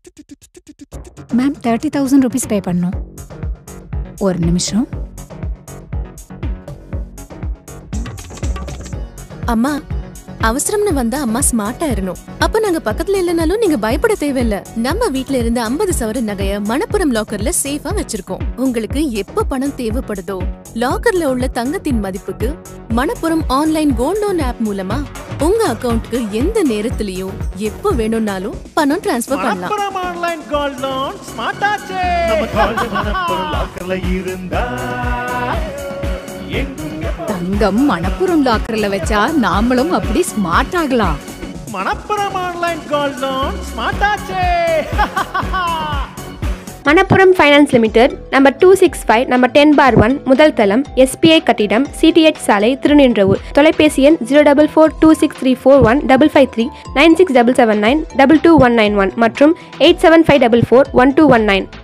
ma'am thirty thousand rupees pay பண்ணோம் ஒரு நிமிஷம் அம்மா அவசரம்னு வந்தா அம்மா ஸ்மார்ட்டா இருணும் அப்ப நாங்க பக்கத்துல இல்லனாலும் நீங்க பயப்பட தேவையில்ல நம்ம வீட்ல இருந்து 50 சவர நகைய மணப்புரம் லாக்கர்ல சேஃபா வச்சிருக்கோம் உங்களுக்கு எப்ப பணம் தேவைப்படுதோ லாக்கர்ல உள்ள தங்கத்தின் மதிப்புக்கு Manappuram online gold loan app மூலமா உங்க அக்கவுண்ட்க்கு எந்த நேரத்திலயும் எப்ப வேணும்னாலும் பணம் டிரான்ஸ்ஃபர் பண்ணலாம் Manappuram online gold loan smart ஆச்சே நம்ம காலேஜ் மனப்பொருள் லாக்கர்ல இருந்தா எங்கும் தங்கம் மணப்புறம் லாக்கர்ல வச்சா நாமளும் அப்படி ஸ்மார்ட் ஆகலாம் Manappuram online gold loan smart ஆச்சே Manappuram finance limited number two six five number ten bar one முதல் தளம் எஸ்பிஐ கட்டிடம் சிடிஎச் சாலை திருநின்றவூர் தொலைபேசி எண் zero double four two six three four one double five three nine six double seven nine double two one nine one மற்றும் eight seven five double four one two one nine